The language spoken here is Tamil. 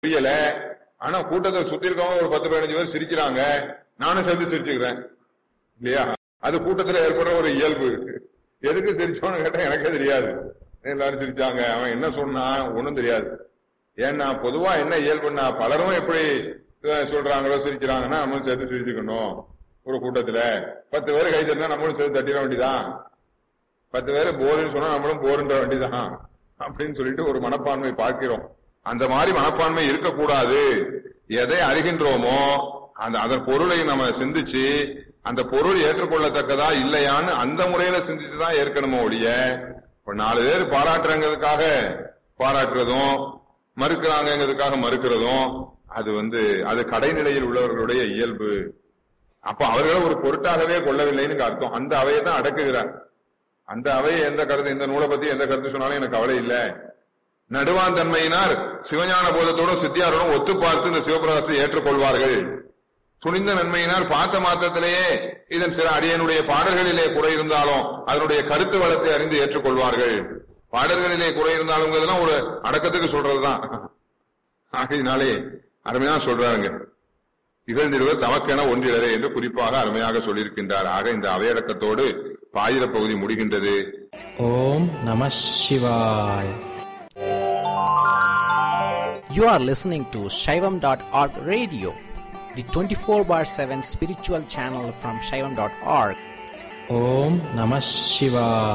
புரியல ஆனா கூட்டத்தை சுத்தி இருக்கவங்க ஒரு பத்து பதினஞ்சு பேர் சிரிக்கிறாங்க நானும் சேர்ந்து சிரிச்சுக்கிறேன் இல்லையா அது கூட்டத்துல ஏற்படுற ஒரு இயல்பு எதுக்கு சிரிச்சோன்னு கேட்டா எனக்கே தெரியாது எல்லாரும் சிரிச்சாங்க அவன் என்ன சொன்னான் ஒண்ணும் தெரியாது ஏன்னா பொதுவா என்ன இயல்புன்னா பலரும் எப்படி அஹ், சொல்றாங்களோ சிரிக்கிறாங்கன்னா நம்மளும் சேர்த்து சிரிச்சுக்கணும் ஒரு கூட்டத்துல பத்து பேர் கை தட்டினா நம்மளும் சேர்த்து தட்டிட வேண்டியதான் பத்து பேர் போருன்னு சொன்னா நம்மளும் போருன்ற வேண்டியதான் அப்படின்னு சொல்லிட்டு ஒரு மனப்பான்மை பார்க்கிறோம் அந்த மாதிரி மனப்பான்மை இருக்கக்கூடாது எதை அறிகின்றோமோ அந்த அதன் பொருளை நம்ம சிந்திச்சு அந்த பொருள் ஏற்றுக்கொள்ளத்தக்கதா இல்லையான்னு அந்த முறையில சிந்திச்சு தான் ஏற்கணுமோ ஒழிய இப்ப நாலு பேர் பாராட்டுறங்கிறதுக்காக பாராட்டுறதும் மறுக்கிறாங்கிறதுக்காக மறுக்கிறதும் அது வந்து அது கடைநிலையில் உள்ளவர்களுடைய இயல்பு அப்ப அவர்களை ஒரு பொருட்டாகவே கொள்ளவில்லைன்னு அர்த்தம் அந்த அவையை தான் அடக்குகிறார் அந்த அவையை எந்த கருத்து இந்த நூலை பத்தி எந்த கருத்து சொன்னாலும் எனக்கு கவலை இல்ல நடுவான் தன்மையினார் சிவஞான போதத்தோடும் சித்தியாரோடும் ஒத்து பார்த்து இந்த சிவபிரகாசத்தை ஏற்றுக்கொள்வார்கள் துணிந்த நன்மையினார் பார்த்த மாத்திரத்திலேயே இதன் சில அடியனுடைய பாடல்களிலே குறை இருந்தாலும் அதனுடைய கருத்து வளத்தை அறிந்து ஏற்றுக்கொள்வார்கள் பாடல்களிலே குறை இருந்தாலும் ஒரு அடக்கத்துக்கு சொல்றதுதான் ஆகையினாலே அருமையா சொல்றாருங்க இகழ்ந்திருவர் தமக்கென ஒன்றிடரே என்று குறிப்பாக அருமையாக சொல்லியிருக்கின்றார் ஆக இந்த அவையடக்கத்தோடு பாயிர பகுதி முடிகின்றது ஓம் நம சிவாய் You are listening to Shaivam.org radio, the 24 bar 7 spiritual channel from Shaivam.org. ஓம் நம சிவாய்